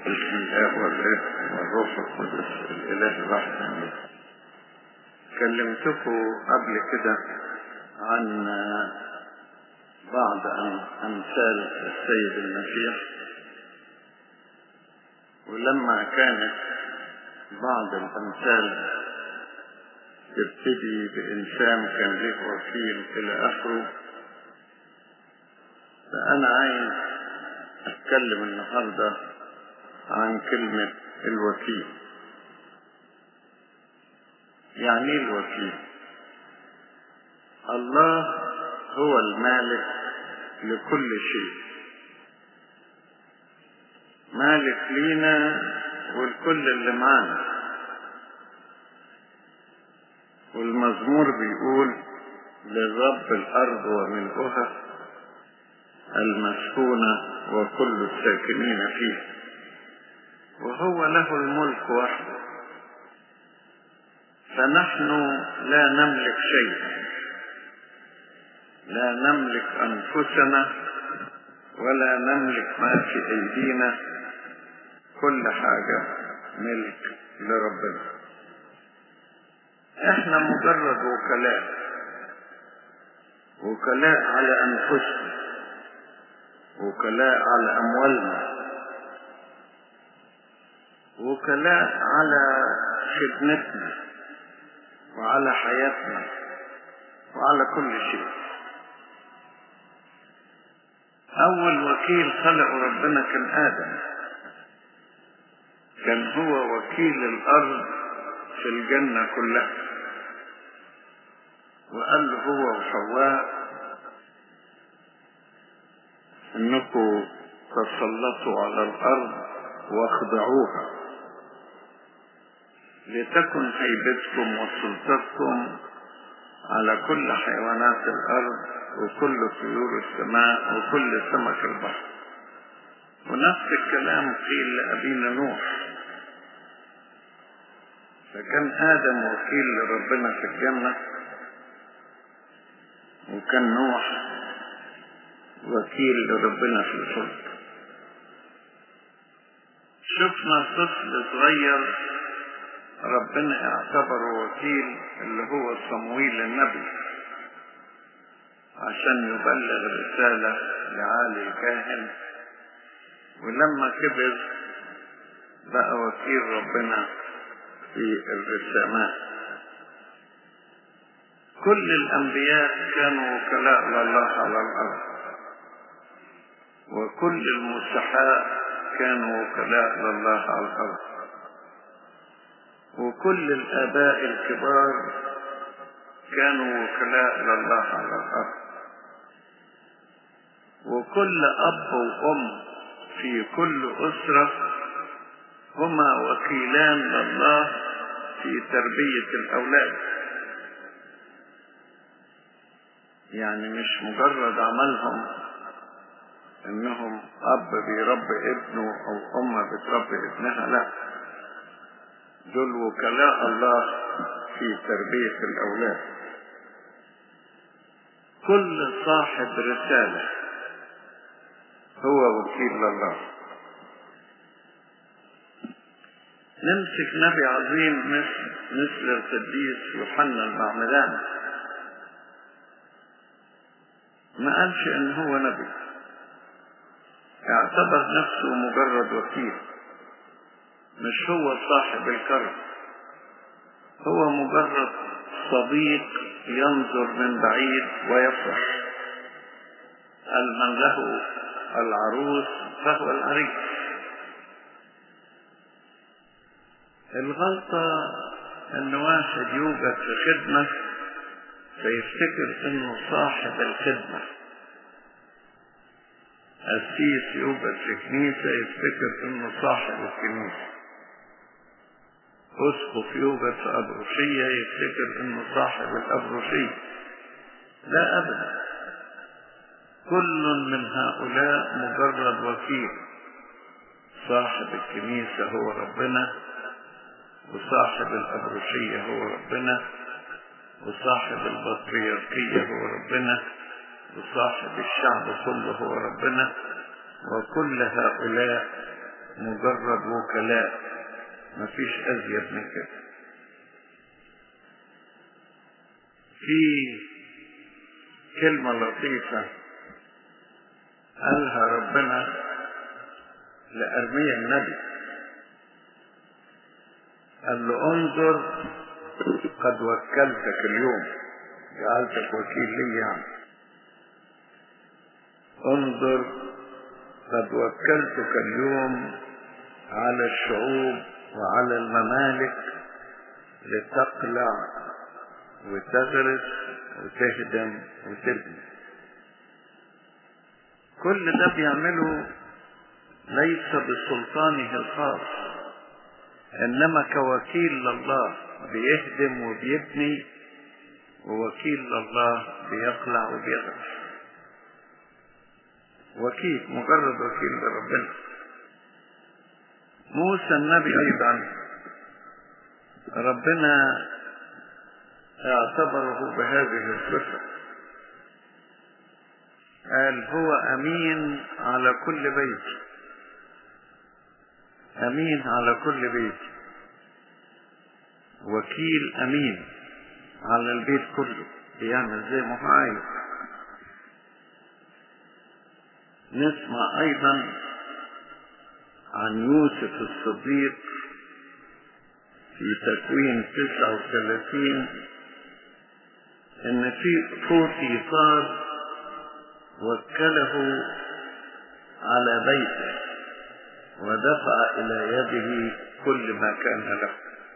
باسم الآب والابن والروح القدس الإله الواحد آمين. كلمتكم قبل كده عن بعض أمثال السيد المسيح ولما كانت بعض الأمثال تبتدي بإنسان كان له وكيل إلى آخره فأنا عايز أتكلم النهاردة عن كلمة الوكيل يعني ايه الوكيل الله هو المالك لكل شيء مالك لينا والكل اللي معانا والمزمور بيقول للرب الأرض وملؤها المسكونة وكل الساكنين فيها وهو له الملك وحده فنحن لا نملك شيئا لا نملك أنفسنا ولا نملك ما في أيدينا كل حاجة ملك لربنا احنا مجرد وكلاء وكلاء على أنفسنا وكلاء على أموالنا وكلاء على خدمتنا وعلى حياتنا وعلى كل شيء أول وكيل خلقه ربنا كان آدم كان هو وكيل الأرض في الجنة كلها وقال له هو وحواء انكم تسلطوا على الارض واخضعوها لتكن هيبتكم وسلطتكم على كل حيوانات الارض وكل طيور السماء وكل سمك البحر ونفس الكلام قيل لابينا نوح فكان ادم وكيل لربنا في الجنه وكان نوح وكيل لربنا في الفلك شفنا طفل صغير ربنا اعتبره وكيل اللي هو صمويل النبي عشان يبلغ رسالة لعالي الكاهن ولما كبر بقى وكيل ربنا في الرسامات كل الأنبياء كانوا وكلاء لله على الأرض وكل المسحاء كانوا وكلاء لله على الأرض وكل الآباء الكبار كانوا وكلاء لله على الأرض وكل أب وأم في كل أسرة هما وكيلان لله في تربية الأولاد يعني مش مجرد عملهم انهم اب بيربي ابنه او ام بتربي ابنها لا دول وكلاء الله في تربية الاولاد كل صاحب رسالة هو وكيل لله نمسك نبي عظيم مثل مثل القديس يوحنا المعمدان ما قالش ان هو نبي اعتبر نفسه مجرد وكيل مش هو صاحب الكرم هو مجرد صديق ينظر من بعيد ويفرح قال من له العروس فهو العريس الغلطة ان واحد يوجد في خدمة فيفتكر انه صاحب الخدمة قسيس يوجد في كنيسة يفتكر انه صاحب الكنيسة اسقف يوجد في ابروشية يفتكر انه صاحب الابروشية لا ابدا كل من هؤلاء مجرد وكيل صاحب الكنيسة هو ربنا وصاحب الأبروشية هو ربنا وصاحب البطريركية هو ربنا وصاحب الشعب كله هو ربنا وكل هؤلاء مجرد وكلاء مفيش أزيد من كده في كلمة لطيفة قالها ربنا لأرميا النبي قال له انظر قد وكلتك اليوم جعلتك وكيل لي يعني انظر قد وكلتك اليوم على الشعوب وعلى الممالك لتقلع وتغرس وتهدم وتبني كل ده بيعمله ليس بسلطانه الخاص انما كوكيل لله بيهدم وبيبني ووكيل لله بيقلع وبيغرس وكيل مجرد وكيل لربنا موسى النبي ايضا ربنا اعتبره بهذه الصفه قال هو امين على كل بيت امين على كل بيت وكيل امين على البيت كله بيعمل زي ما هو عايز نسمع ايضا عن يوسف الصديق في تكوين 39 ان في فوتيفار وكله على بيته ودفع الى يده كل ما كان له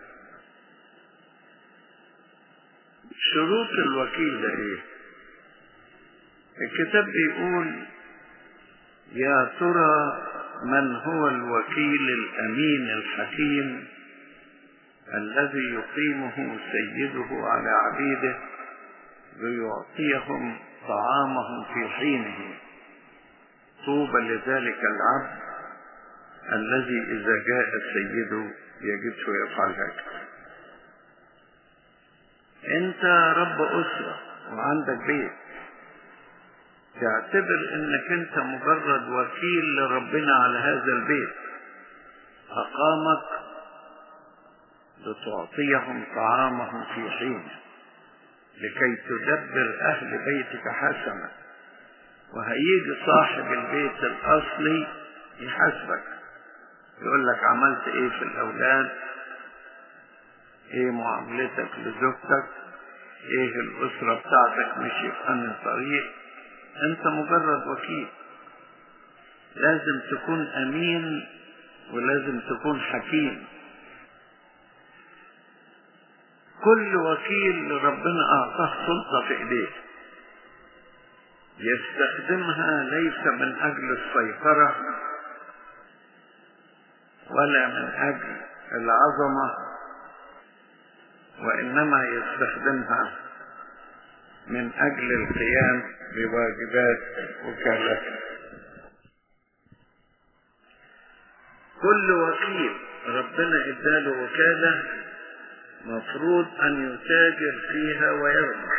شروط الوكيل ده ايه الكتاب بيقول يا ترى من هو الوكيل الامين الحكيم الذي يقيمه سيده على عبيده ليعطيهم طعامهم في حينه طوبى لذلك العبد الذي اذا جاء سيده يجده يفعل هكذا انت رب اسره وعندك بيت تعتبر انك انت مجرد وكيل لربنا على هذا البيت اقامك لتعطيهم طعامهم في حينه لكي تدبر اهل بيتك حسنا وهيجي صاحب البيت الاصلي يحاسبك يقول لك عملت ايه في الاولاد ايه معاملتك لزوجتك ايه الاسرة بتاعتك مشي في انهي طريق انت مجرد وكيل لازم تكون امين ولازم تكون حكيم كل وكيل ربنا اعطاه سلطة في ايديه يستخدمها ليس من اجل السيطرة ولا من اجل العظمة وانما يستخدمها من اجل القيام بواجبات وكالته كل وكيل ربنا اداله وكاله مفروض ان يتاجر فيها ويربح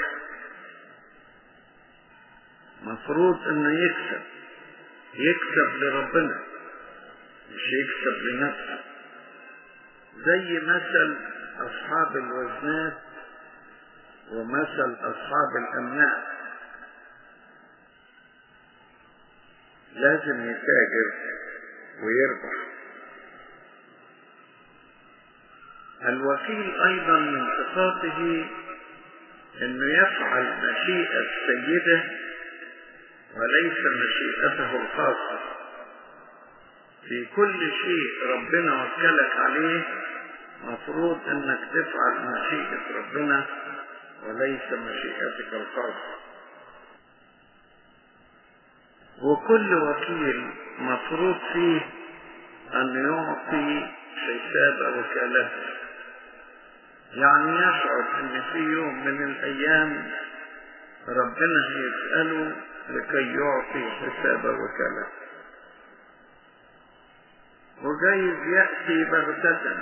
مفروض انه يكسب يكسب لربنا مش يكسب لنفسه زي مثل اصحاب الوزنات ومثل اصحاب الامناء لازم يتاجر ويربح الوكيل ايضا من صفاته انه يفعل مشيئة سيده وليس مشيئته الخاصة في كل شيء ربنا وكلك عليه مفروض انك تفعل مشيئة ربنا وليس مشيئتك الخاصة وكل وكيل مفروض فيه ان يعطي حساب وكالته يعني يشعر ان في يوم من الايام ربنا هيسأله لكي يعطي حساب وكالته وجايز يأتي بغتة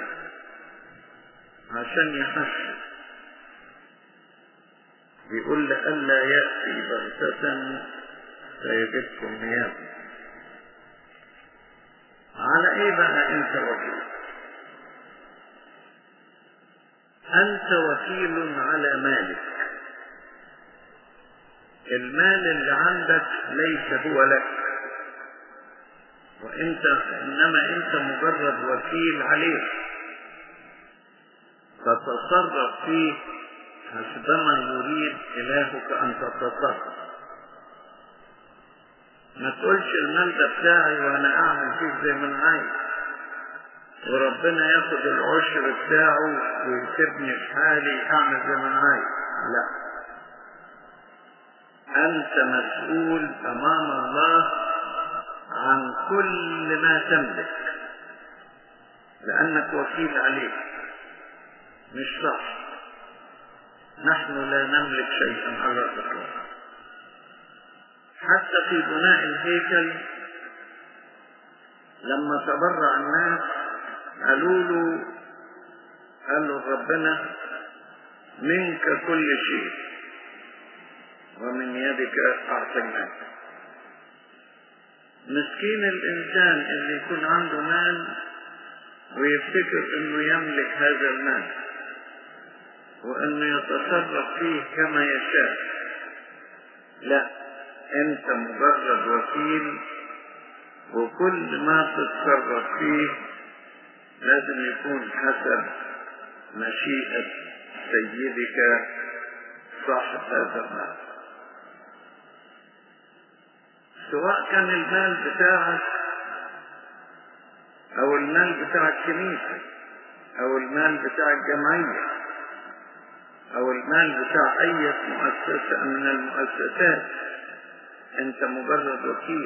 عشان يحسن بيقول لألا يأتي بغتة فيجدكم نيابا على ايه بقى انت وكيل انت وكيل على مالك المال اللي عندك ليس هو لك وانت انما انت مجرد وكيل عليه تتصرف فيه حسبما يريد الهك ان تتصرف ما تقولش المال ده بتاعي وانا اعمل فيه زي ما انا عايز وربنا ياخد العشر بتاعه ويسيبني في حالي اعمل زي ما انا عايز لا انت مسؤول امام الله عن كل ما تملك لانك وكيل عليه مش صح نحن لا نملك شيئا على الاطلاق حتى في بناء الهيكل لما تبرع الناس قالوا له قالوا ربنا منك كل شيء ومن يدك أعطيناك مسكين الإنسان اللي يكون عنده مال ويفتكر إنه يملك هذا المال وإنه يتصرف فيه كما يشاء لا أنت مجرد وكيل وكل ما تتصرف فيه لازم يكون حسب مشيئة سيدك صاحب هذا المال سواء كان المال بتاعك او المال بتاع الكنيسة او المال بتاع الجمعية او المال بتاع اي مؤسسة من المؤسسات انت مجرد وكيل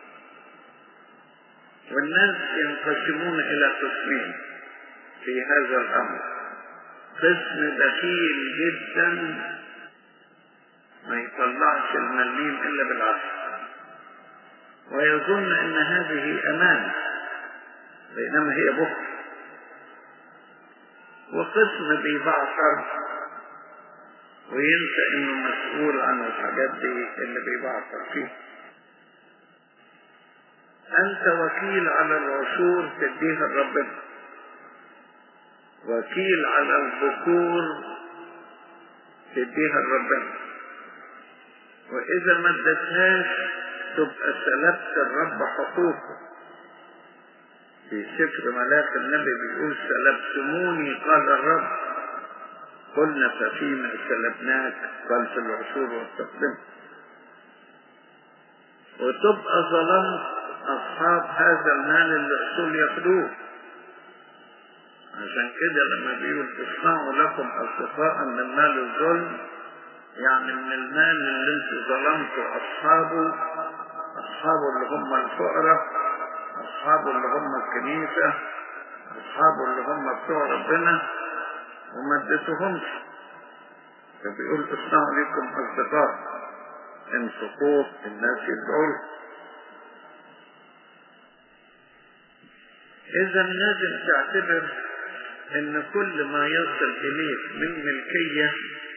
والناس ينقسمون الى قسمين في هذا الامر قسم بخيل جدا ما يطلعش المليم الا بالعافيه ويظن ان هذه امانه بينما هي بخل وقسم بيبعثر وينسى انه مسؤول عن الحاجات دي اللي بيبعثر فيها انت وكيل على العشور تديها لربنا وكيل على الذكور تديها لربنا واذا ما ادتهاش تبقى سلبت الرب حقوقه في سفر ملاك النبي بيقول سلبتموني قال الرب قلنا ففيما سلبناك قال في العشور والتقدم وتبقى ظلمت أصحاب هذا المال اللي الأصول ياخدوه عشان كده لما بيقول تصنعوا لكم أصدقاء من مال الظلم يعني من المال اللي انتوا ظلمتوا أصحابه أصحابه اللي هم الفقراء أصحابه اللي هم الكنيسة أصحابه اللي هم بتوع ربنا وما اديتهمش فبيقول اصنعوا لكم أصدقاء انفقوه الناس يدعوا إذا لازم تعتبر إن كل ما يصل إليك من ملكية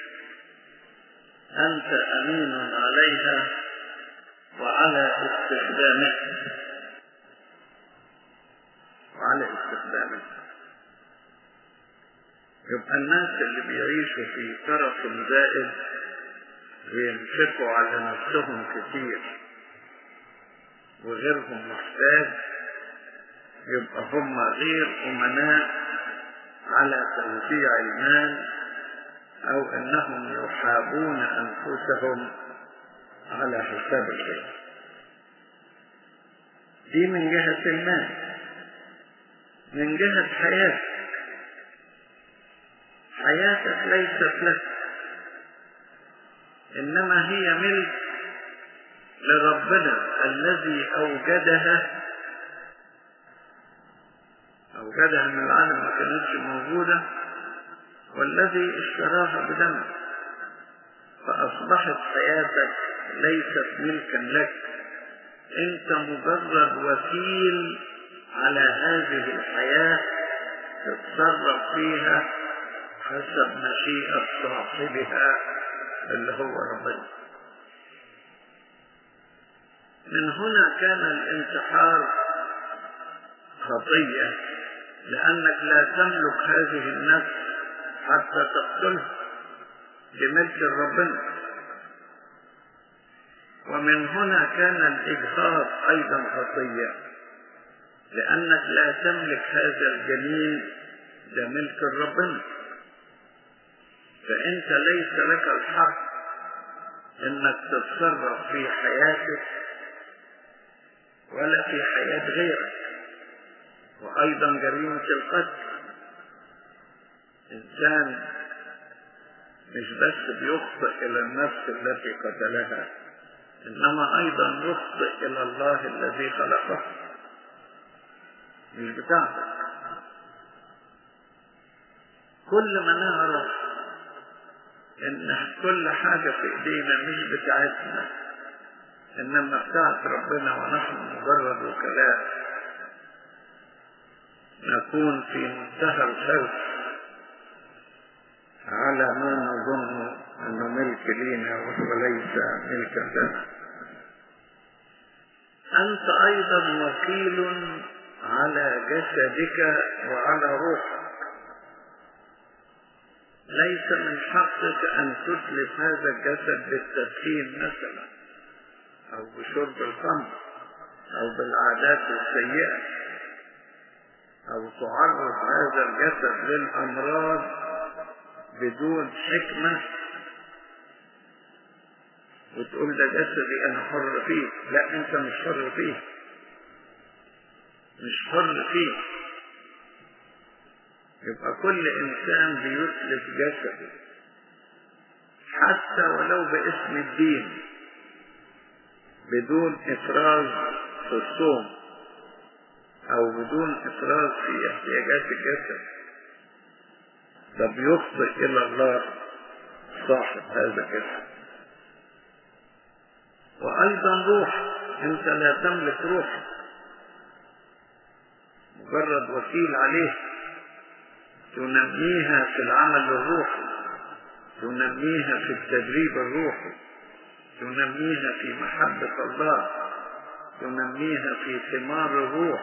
أنت أمين عليها وعلى استخدامها وعلى استخدامها يبقى الناس اللي بيعيشوا في طرف زائد وينفقوا على نفسهم كتير وغيرهم محتاج يبقى هم غير أمناء على توزيع المال أو أنهم يحابون أنفسهم على حساب الغير دي من جهة المال من جهة حياتك حياتك ليست لك إنما هي ملك لربنا الذي أوجدها أوجدها من العالم ما كانتش موجودة والذي اشتراها بدمه فأصبحت حياتك ليست ملكا لك أنت مجرد وكيل على هذه الحياة تتصرف فيها حسب مشيئة صاحبها اللي هو ربنا من هنا كان الانتحار خطية لأنك لا تملك هذه النفس حتى تقتلها بملك ربنا ومن هنا كان الإجهاض أيضا خطية لأنك لا تملك هذا الجنين ده ملك ربنا فأنت ليس لك الحق انك تتصرف في حياتك ولا في حياة غيرك وايضا جريمة القتل انسان مش بس بيخطئ الى النفس التي قتلها انما ايضا يخطئ الى الله الذي خلقه مش بتاعتك كل ما نعرف ان كل حاجة في ايدينا مش بتاعتنا انما بتاعت ربنا ونحن مجرد وكلاء نكون في منتهى الخوف على ما نظن انه ملك لينا وليس ملكا لنا انت ايضا وكيل على جسدك وعلى روحك ليس من حقك أن تتلف هذا الجسد بالتدخين مثلا أو بشرب الخمر أو بالعادات السيئة أو تعرض هذا الجسد للأمراض بدون حكمة وتقول ده جسدي أنا حر فيه لا أنت مش حر فيه مش حر فيه يبقى كل انسان بيسلك جسده حتى ولو باسم الدين بدون افراز في الصوم او بدون افراز في احتياجات الجسد ده بيخطئ الى الله صاحب هذا الجسد وايضا روح انت لا تملك روحك مجرد وكيل عليه تنميها في العمل الروحي تنميها في التدريب الروحي تنميها في محبة الله تنميها في ثمار الروح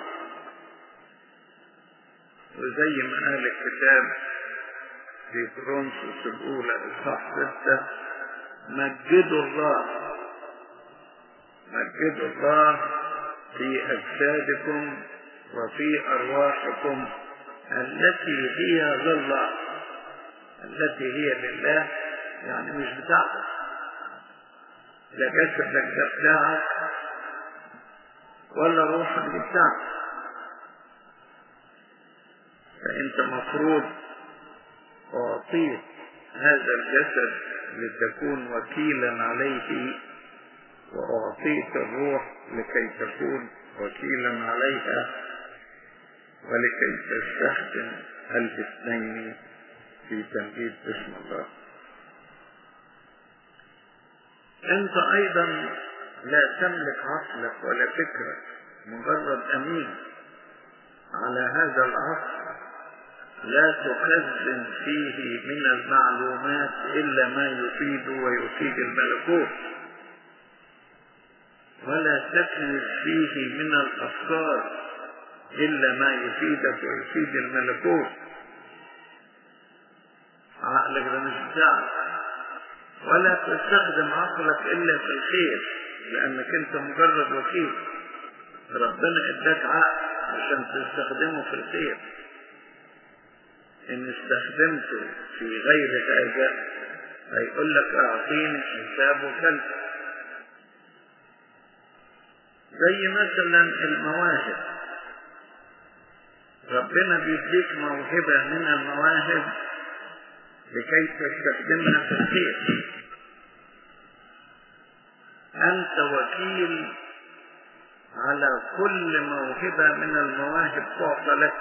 وزي ما قال الكتاب في كورنثوس الأولى إصحاح ستة مجدوا الله مجدوا الله في أجسادكم وفي أرواحكم التي هي لله التي هي لله يعني مش بتاعتك لا جسدك ده بتاعك ولا روحك دي بتاعتك فانت مفروض اعطيت هذا الجسد لتكون وكيلا عليه واعطيت الروح لكي تكون وكيلا عليها ولكي تستخدم الاثنين في تنفيذ اسم الله انت ايضا لا تملك عقلك ولا فكرك مجرد امين على هذا العصر لا تخزن فيه من المعلومات الا ما يفيد ويفيد الملكوت ولا تكنز فيه من الافكار إلا ما يفيدك ويفيد الملكوت عقلك ده مش بتاعك ولا تستخدم عقلك إلا في الخير لأنك أنت مجرد وكيل ربنا اداك عقل عشان تستخدمه في الخير إن استخدمته في غير هذا هيقول لك أعطيني حساب وكلفة زي مثلا المواهب ربنا بيديك موهبة من المواهب لكي تستخدمها في الخير أنت وكيل على كل موهبة من المواهب تعطى لك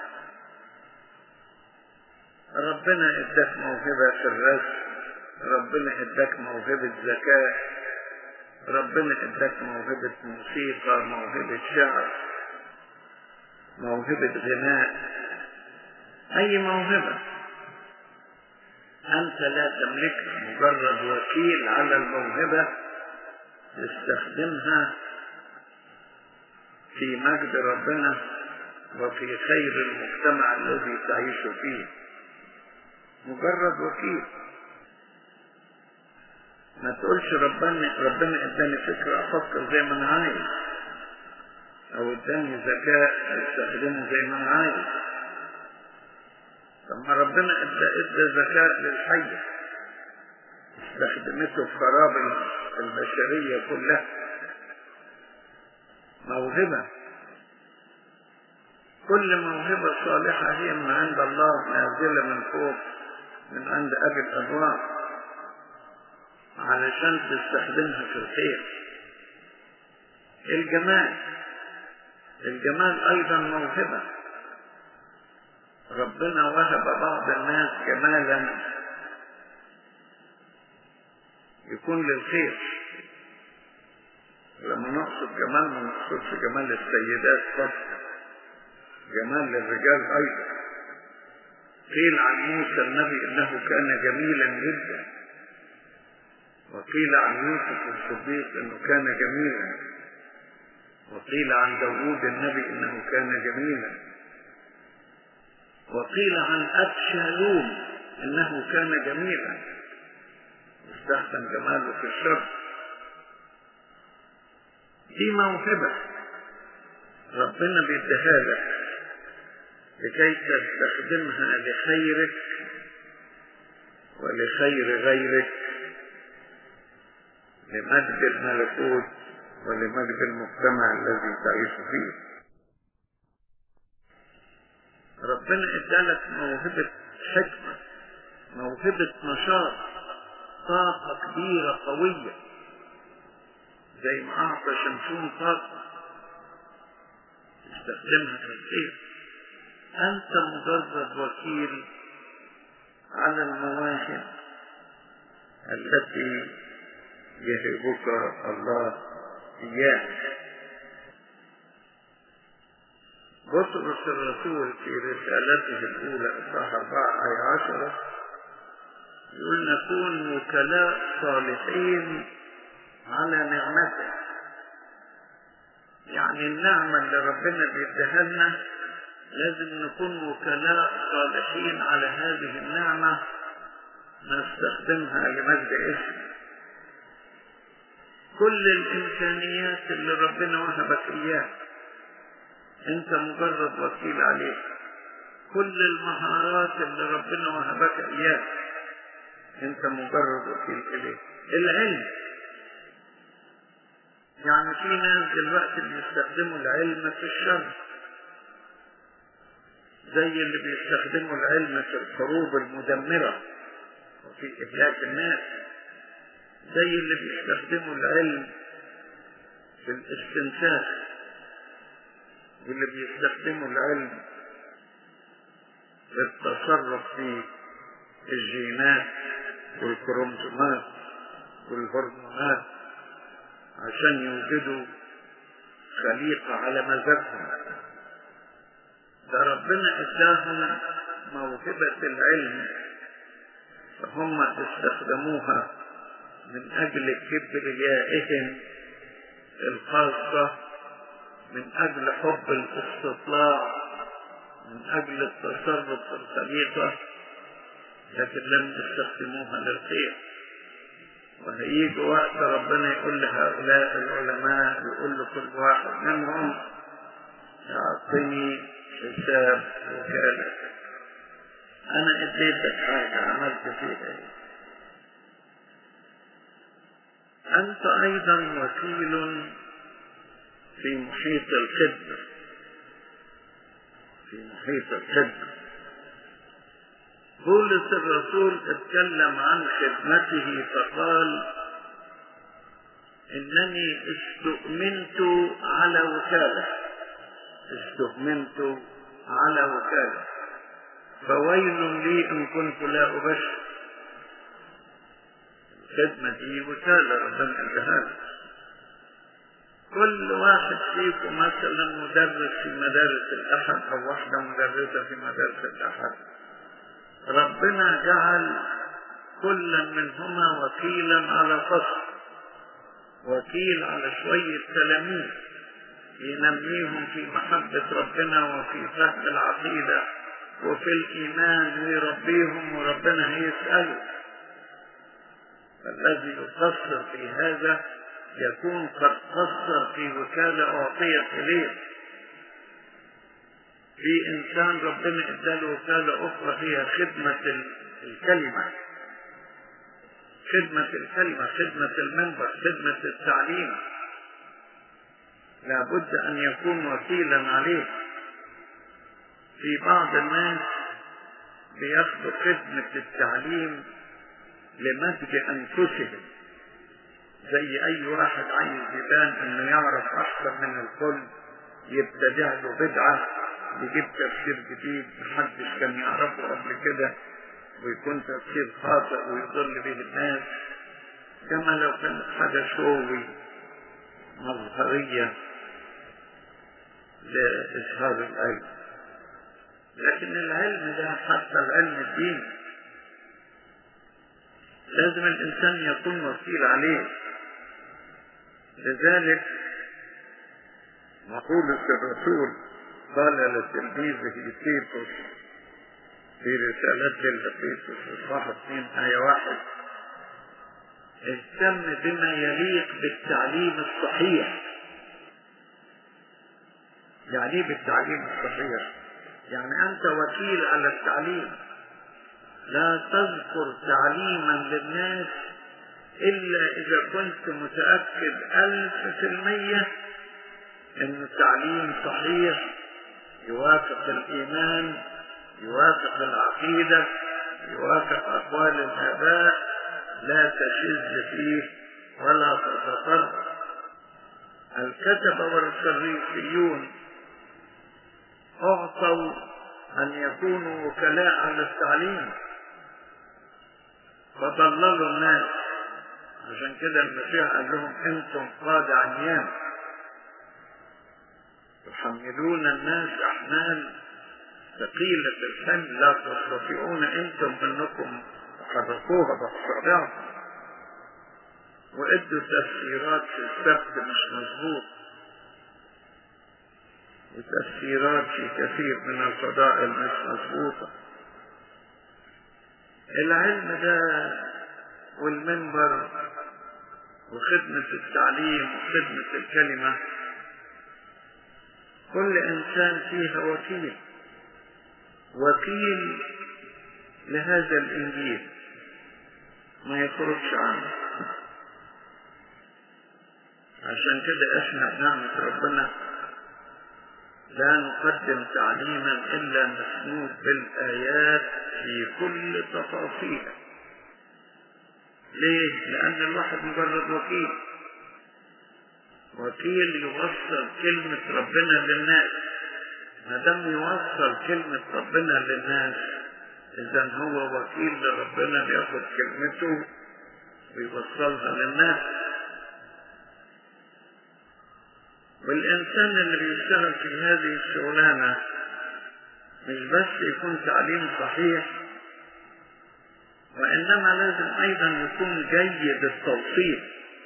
ربنا اداك موهبة في الرسم ربنا اداك موهبة ذكاء ربنا اداك موهبة موسيقى موهبة شعر موهبة غناء أي موهبة أنت لا تملكها مجرد وكيل على الموهبة تستخدمها في مجد ربنا وفي خير المجتمع الذي تعيش فيه مجرد وكيل ما تقولش ربنا ربنا اداني فكرة افكر زي ما انا عايز او اداني ذكاء استخدمه زي ما انا عايز طب ما ربنا ادى ادى ذكاء للحية استخدمته في خراب البشرية كلها موهبة كل موهبة صالحة هي من عند الله نازلة من فوق من عند أبي الأنوار علشان تستخدمها في الخير الجمال الجمال أيضا موهبة ربنا وهب بعض الناس جمالا يكون للخير لما نقصد جمال ما نقصدش جمال السيدات فقط جمال للرجال أيضا قيل عن موسى النبي إنه كان جميلا جدا وقيل عن يوسف الصديق إنه كان جميلا وقيل عن داوود النبي إنه كان جميلا وقيل عن أبشالوم إنه كان جميلا استخدم جماله في الشر دي موهبة ربنا بيديها لك لكي تستخدمها لخيرك ولخير غيرك لمجد الملكوت ولمجد المجتمع الذي تعيش فيه ربنا ادالك موهبة حكمة موهبة نشاط طاقة كبيرة قوية زي ما أعطى شمشون طاقة استخدمها في الخير أنت مجرد وكيل على المواهب التي يهبك الله إياها بطرس الرسول في رسالته الأولى إصحاح أربعة آية عشرة يقول نكون وكلاء صالحين على نعمته يعني النعمة اللي ربنا بيديها لنا لازم نكون وكلاء صالحين على هذه النعمة نستخدمها لمجد اسمه كل الإمكانيات اللي ربنا وهبك إياها أنت مجرد وكيل عليه كل المهارات اللي ربنا وهبك إياها أنت مجرد وكيل إليه العلم يعني في ناس دلوقتي بيستخدموا العلم في الشر زي اللي بيستخدموا العلم في الحروب المدمرة وفي إهلاك الناس زي اللي بيستخدموا العلم في الاستنساخ واللي بيستخدموا العلم في التصرف في الجينات والكروموسومات والهرمونات عشان يوجدوا خليقة على مزاجهم ده ربنا اداهم موهبة العلم فهم استخدموها من أجل كبريائهم الخاصة من أجل حب الاستطلاع من أجل التصرف في الخليقة لكن لم يستخدموها للخير وهيجي وقت ربنا يقول لهؤلاء العلماء يقول لكل واحد منهم اعطني حساب وكالة انا اديتك حاجة عملت فيها ايه انت ايضا وكيل في محيط الخدمة في محيط الخدمة بولس الرسول اتكلم عن خدمته فقال انني استؤمنت على وكالة استؤمنت على وكالة فويل لي ان كنت لا ابشر الخدمة دي وكالة ربنا اداها كل واحد فيكم مثلا مدرس في مدارس الاحد او واحدة مدرسة في مدارس الاحد ربنا جعل كل منهما وكيلا على فصل وكيل على شوية تلاميذ ينميهم في محبة ربنا وفي فهم العقيدة وفي الإيمان ويربيهم وربنا هيسأله فالذي يقصر في هذا يكون قد قصر في وكالة أعطيت إليه في إنسان ربنا اداله وكالة أخرى هي خدمة الكلمة خدمة الكلمة خدمة المنبر خدمة التعليم لابد أن يكون وكيلا عليه في بعض الناس بياخدوا خدمة التعليم لمجد أنفسهم زي أي واحد عايز يبان إنه يعرف أحسن من الكل يبتدع له بدعة يجيب تفسير جديد محدش كان يعرفه قبل كده ويكون تفسير خاطئ ويضل به الناس كما لو كانت حاجة شوي مظهرية لإظهار العلم لكن العلم ده حتى العلم الديني لازم الإنسان يكون وكيل عليه لذلك مقولة الرسول قال لتلميذه تيتوس في رسالته لتيتوس إصحاح 2 آية واحد اهتم بما يليق بالتعليم الصحيح يعني ايه بالتعليم الصحيح يعني انت وكيل على التعليم لا تذكر تعليما للناس الا اذا كنت متاكد الف في الميه ان التعليم صحيح يوافق الايمان يوافق العقيده يوافق اقوال الاباء لا تشذ فيه ولا تتطرق الكتبه والصريفيون أعطوا أن يكونوا وكلاء على التعليم فضللوا الناس عشان كده المسيح قال لهم أنتم قاد عميان تحملون الناس أحمال ثقيلة الحمل لا تستطيعون أنتم أنكم تحركوها بأصابعكم وادوا تفسيرات في السبت مش مظبوط وتفسيرات في كثير من الفضائل مش مظبوطة العلم ده والمنبر وخدمة التعليم وخدمة الكلمة كل إنسان فيها وكيل وكيل لهذا الإنجيل ما يخرجش عنه عشان كده احنا بنعمة ربنا لا نقدم تعليما إلا مسنود بالآيات في كل تفاصيله ليه؟ لأن الواحد مجرد وكيل وكيل يوصل كلمة ربنا للناس ما دام يوصل كلمة ربنا للناس إذا هو وكيل لربنا بياخد كلمته ويوصلها للناس والإنسان اللي بيشتغل في هذه الشغلانة مش بس يكون تعليم صحيح وإنما لازم أيضا يكون جيد التوصيل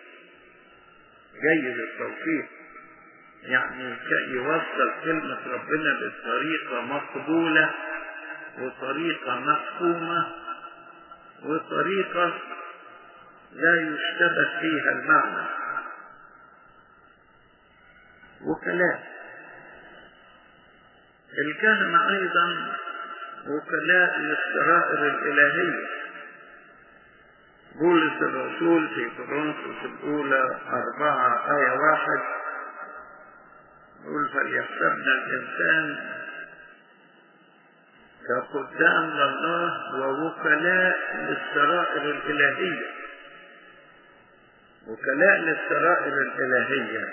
جيد التوصيل يعني يوصل كلمة ربنا بطريقة مقبولة وطريقة مفهومة وطريقة لا يشتبه فيها المعنى وكلاء الكهنة أيضا وكلاء للسرائر الإلهية بولس الرسول في كورنثوس الأولى أربعة آية واحد يقول فليحسبنا الإنسان كقدام لله ووكلاء للسرائر الإلهية وكلاء للسرائر الإلهية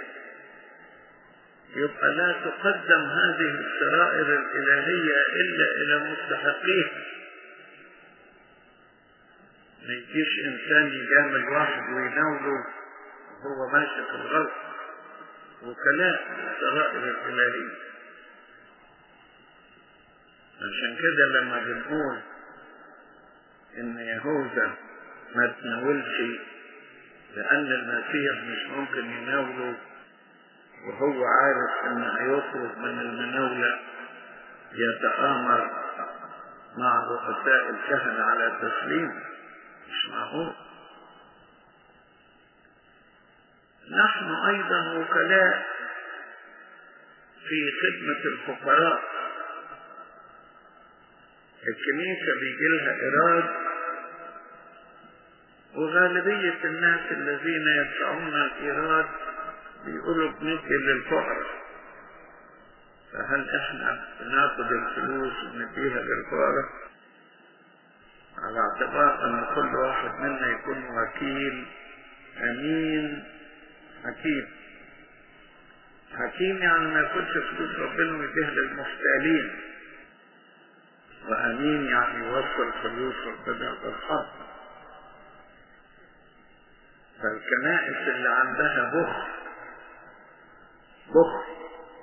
يبقى لا تقدم هذه السرائر الإلهية إلا إلى مستحقيها ما يجيش إنسان يجامل واحد ويناوله وهو ماشي في الغلط وكلاء السرائر الإلهية عشان كده لما بنقول إن يهوذا ما تناولش لأن المسيح مش ممكن يناوله وهو عارف ان هيخرج من المناولة يتآمر مع رؤساء الكهنة على تسليم مش معقول نحن ايضا وكلاء في خدمة الفقراء الكنيسة بيجي لها إيراد وغالبية الناس الذين يدفعون الإيراد بيقولوا بندي للفقراء فهل احنا بناخد الفلوس ونديها للفقراء على اعتبار ان كل واحد منا يكون وكيل امين حكيم حكيم يعني ما ياخدش فلوس ربنا ويديها للمحتالين وامين يعني يوصل فلوس ربنا بالحق فالكنائس اللي عندها بخل بخل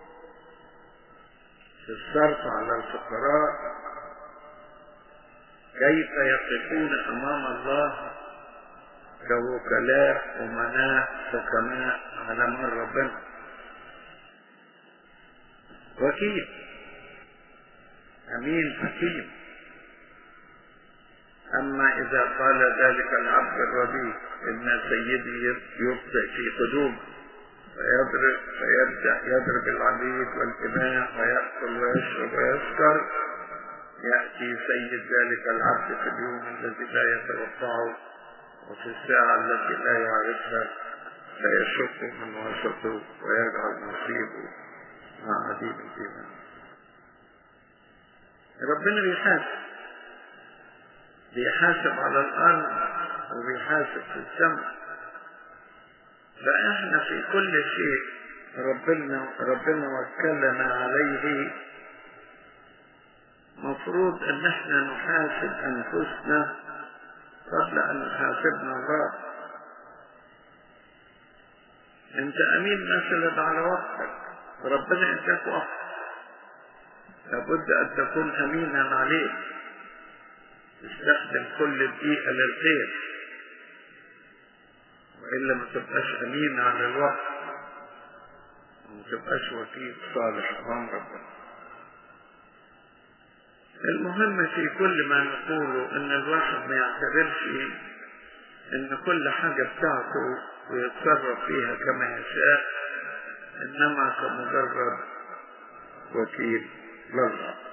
في الصرف على الفقراء كيف يقفون امام الله كوكلاء امناء حكماء على مر ربنا وكيل امين حكيم اما اذا قال ذلك العبد الرضيع ان سيدي يبطئ في قدومه فيضرب فيبدأ يضرب العبيد والإماء ويأكل ويشرب ويسكر يأتي سيد ذلك العبد في اليوم الذي لا يتوقعه وفي الساعة التي لا يعرفها فيشق من وسطه ويجعل نصيبه مع عديم الإيمان ربنا بيحاسب بيحاسب على الأرض وبيحاسب في السماء فإحنا في كل شيء ربنا ربنا وكلنا عليه مفروض ان احنا نحاسب انفسنا قبل ان يحاسبنا الله انت امين مثلا على وقتك ربنا اداك وقت لابد ان تكون امينا عليه تستخدم كل دقيقة للخير وإلا ما تبقاش أمين على الوقت وما تبقاش وكيل صالح أمام ربنا المهم في كل ما نقوله ان الواحد ما يعتبرش ان كل حاجة بتاعته ويتصرف فيها كما يشاء انما كمجرد وكيل لله